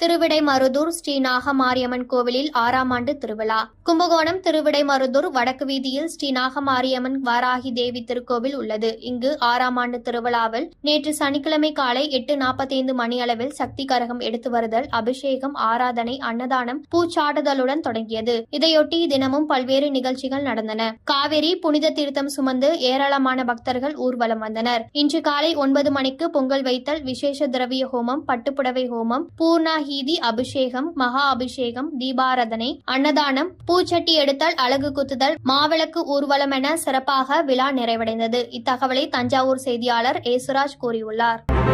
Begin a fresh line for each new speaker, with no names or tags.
திருவிடைமருதூர் ஸ்ரீ நாகமாரியம்மன் கோவிலில் ஆறாம் ஆண்டு திருவிழா கும்பகோணம் திருவிடைமருதூர் வடக்கு வீதியில் ஸ்ரீ நாகமாரியம்மன் வாராகி தேவி திருக்கோவில் உள்ளது இங்கு ஆறாம் ஆண்டு திருவிழாவில் நேற்று சனிக்கிழமை காலை எட்டு நாற்பத்தைந்து மணியளவில் சக்தி கரகம் எடுத்து வருதல் அபிஷேகம் ஆராதனை அன்னதானம் பூச்சாடுதலுடன் தொடங்கியது இதையொட்டி தினமும் பல்வேறு நிகழ்ச்சிகள் நடந்தன காவிரி புனித தீர்த்தம் சுமந்து ஏராளமான பக்தர்கள் ஊர்வலம் வந்தனர் இன்று காலை ஒன்பது மணிக்கு பொங்கல் வைத்தல் விசேஷ திரவிய ஹோமம் பட்டுப்புடவை ஹோமம் பூர்ணாஹீதி அபிஷேகம் மகா அபிஷேகம் தீபாராதனை அன்னதானம் பூச்சட்டி எடுத்தல் அழகு குத்துதல் மாவிளக்கு ஊர்வலம் என சிறப்பாக விழா நிறைவடைந்தது இத்தகவலை தஞ்சாவூர் செய்தியாளர் ஏசுராஜ் கூறியுள்ளார்